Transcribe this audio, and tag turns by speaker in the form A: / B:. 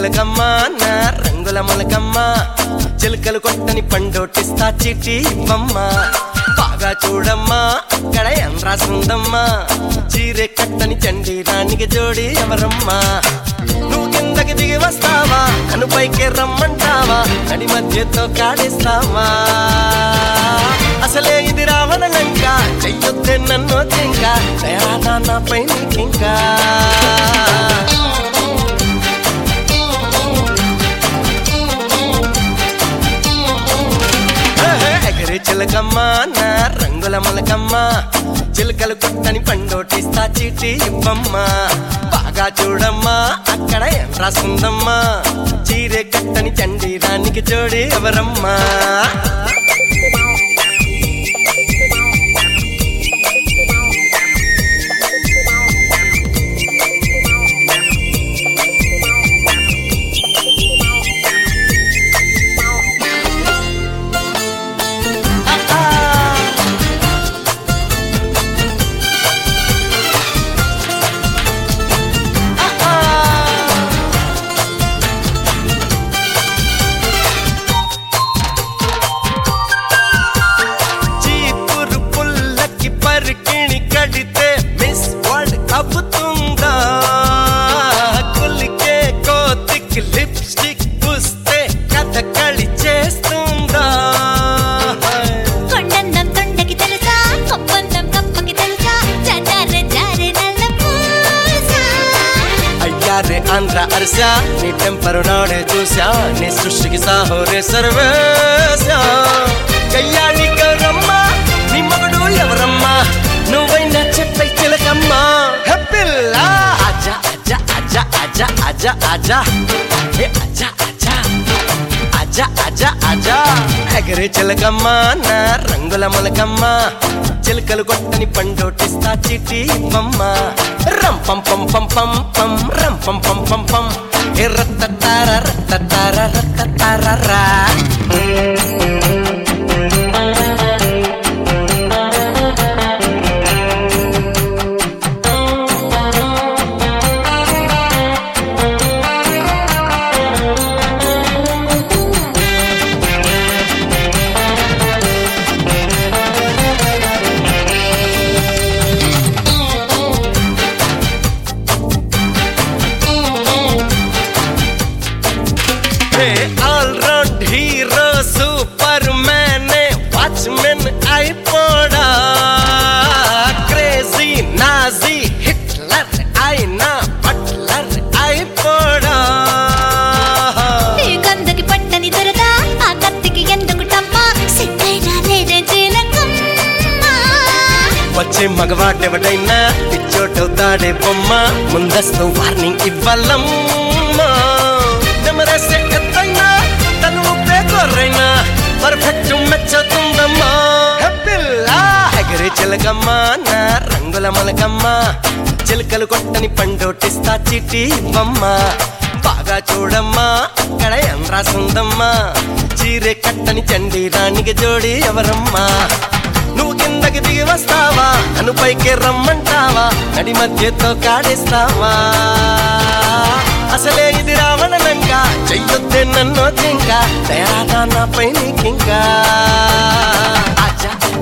A: చిలకమ్మ నా రంగుల మొలకమ్మ చిలుకలు కొట్టని పండోటిస్తా చిట్టి ఇవ్వమ్మ బాగా చూడమ్మా అక్కడ ఏం రాసుందమ్మా చీరె కట్టని చండి రాణికి జోడి ఎవరమ్మా నువ్వు కిందకి దిగి వస్తావా నన్ను పైకి రమ్మంటావా నడి మధ్యతో కాడేస్తావా అసలే ఇది రావణ లంక చెయ్యొద్దే నన్ను జింక దయానా నాపై నీకింకా ఎగరే చిలకమ్మ నా రంగుల మలకమ్మ చిలకలు కొట్టని పండోటిస్తా చీటి ఇవ్వమ్మ బాగా చూడమ్మా అక్కడ ఏం రాసుందమ్మా చీరే కట్టని చండి రానికి జోడి ఎవరమ్మా చీపురు పుల్లకి పరికిణి కడితే మిస్ వరల్డ్ అవుతుందా కులికే కోతికి లిప్స్టిక్ పూస్తే కథకళి చేస్తుందా
B: కొండందం తొండకి తెలుసా కొప్పందం కప్పకి తెలుసా చటారె జారె నల్ల పూసా
A: అయ్యారే ఆంధ్ర అరసా నీ టెంపరు నాడే చూసా నీ సృష్టికి సాహోరే సర్వేశా కయ్యాళి గౌరమ్మా నీ మగడు ఎవరమ్మా నువ్వైనా చెప్పై చిలకమ్మా హెప్పిల్లా అజా అజా అజా అజా అజా అజా ఏ అజా అజా అజా అజా అజా ఎగరే చిలకమ్మ నా రంగుల మొలకమ్మ చిలకలు కొట్టని పండోటిస్తా చిట్టి ఇవ్వమ్మ రం పం పం పం పం పం రం పం పం పం పం ఏ రత్తతార రత్తతార రత్తతారరా all round hero superman watchman అయిపోడా క్రేజీ నాజీ హిట్లర్ అయినా బట్లర్ అయిపోడా
B: ఈ గంధకి పట్టని దొరద ఆ కత్తికి ఎందుకుటమ్మా సిగ్గైనా లేదే జీలకమ్మ
A: వచ్చే మగవాడెవడైనా పిచ్చోటవుతాడే బొమ్మ ముందస్తు వార్నింగ్ ఇవ్వాలమ్మా నెమరేసే ఎత్తైనా తను ఊపే గొర్రైనా పర్ఫెక్ట్ మెచ్చుతుందమ్మా హెప్పిల్లా ఎగరే చిలకమ్మ నా రంగుల మలకమ్మ చిలకలు కొట్టని పండోటిస్తా చిట్టి ఇవ్వమ్మ బాగా చూడమ్మా అక్కడ ఏం రాసుందమ్మా చీరే కట్టని చండి రాణికి జోడి ఎవరమ్మా నువ్వు కిందకి దిగి వస్తావా నన్ను పైకి రమ్మంటావా నడి మధ్యతో కాడేస్తావా అసలే ఇది రావణ లంక చెయ్యొద్దే నన్ను జింక దయాదా నాపై నీకింకా అజా